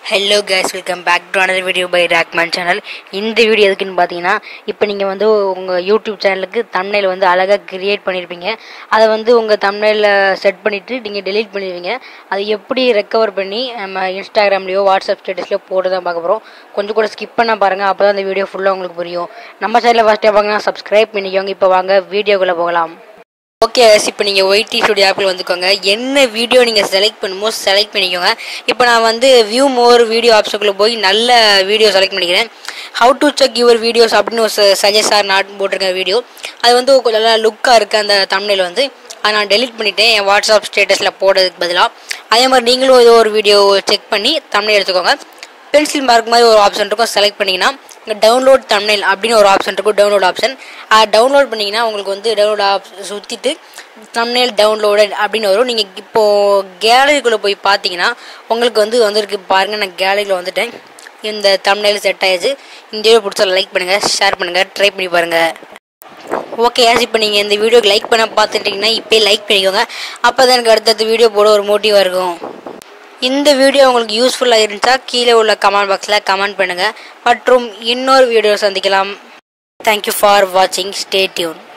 hello guys welcome back to another video by Rockman channel இந்த video எதுக்குன்னு பார்த்தீங்கன்னா இப்போ நீங்கள் வந்து உங்கள் யூடியூப் சேனலுக்கு thumbnail வந்து அழகாக கிரியேட் பண்ணியிருப்பீங்க அதை வந்து உங்கள் thumbnail-ல செட் பண்ணிவிட்டு நீங்கள் delete பண்ணிடுவீங்க அதை எப்படி ரெக்கவர் பண்ணி நம்ம இன்ஸ்டாகிராம்லேயோ வாட்ஸ்அப் ஸ்டேட்டஸ்லையோ போட்டு தான் பார்க்க போகிறோம் கொஞ்சம் கூட ஸ்கிப் பண்ண பாருங்கள் அப்போ தான் அந்த வீடியோ ஃபுல்லாக உங்களுக்கு புரியும் நம்ம சேனலில் ஃபஸ்ட் டைம் வாங்கினா சப்ஸ்கிரைப் பண்ணிக்கோங்க இப்போ வாங்க வீடியோக்குள்ளே போகலாம் ஓகே இப்போ நீங்கள் ஒய்டி ஸ்டுடியோ ஆப்பில் வந்துக்கோங்க என்ன வீடியோ நீங்கள் செலக்ட் பண்ணுமோ செலக்ட் பண்ணிக்கோங்க இப்போ நான் வந்து வியூ மோர் வீடியோ ஆப்ஷனுக்குள்ளே போய் நல்ல வீடியோ செலக்ட் பண்ணிக்கிறேன் how to check your videos அப்படின்னு ஒரு சஜஸ்ட் ஆர் நாட் போட்டிருக்கேன் வீடியோ அது வந்து கொஞ்சம் நல்லா லுக்காக இருக்குது அந்த தமிழில் வந்து அதை நான் டெலிட் பண்ணிட்டேன் என் வாட்ஸ்அப் ஸ்டேட்டஸில் போடுறதுக்கு பதிலாக அதே மாதிரி நீங்களும் ஏதோ ஒரு வீடியோ செக் பண்ணி தமிழ் எடுத்துக்கோங்க பென்சில் மார்க் மாதிரி ஒரு ஆப்ஷன் இருக்கும் செலக்ட் பண்ணிங்கன்னா இங்கே டவுன்லோட் தமிழ் அப்படின்னு ஒரு ஆப்ஷன் இருக்கும் டவுன்லோட் ஆப்ஷன் அதை டவுன்லோட் பண்ணிங்கன்னா உங்களுக்கு வந்து டவுன்லோட் ஆப்ஷன் சுற்றிட்டு தமிழ் டவுன்லோடட் அப்படின்னு வரும் நீங்கள் இப்போது கேலரிக்குள்ளே போய் பார்த்தீங்கன்னா உங்களுக்கு வந்து வந்திருக்கு பாருங்கள் நான் கேலரியில் வந்துட்டேன் இந்த தமிழில் செட் ஆயிடுச்சு இந்த வீடியோ பிடிச்சா லைக் பண்ணுங்கள் ஷேர் பண்ணுங்கள் ட்ரை பண்ணி பாருங்கள் ஓகே யாஸ் இப்போ நீங்கள் இந்த வீடியோக்கு லைக் பண்ண பார்த்துட்டிங்கன்னா இப்போயே லைக் பண்ணிக்கோங்க அப்போ தான் எனக்கு அடுத்தடுத்த வீடியோ போட ஒரு மோட்டிவாக இருக்கும் இந்த வீடியோ உங்களுக்கு யூஸ்ஃபுல்லாக இருந்துச்சா கீழே உள்ள கமெண்ட் பாக்ஸில் கமெண்ட் பண்ணுங்கள் மற்றும் இன்னொரு வீடியோ சந்திக்கலாம் தேங்க்யூ ஃபார் வாட்சிங் ஸ்டே டியூன்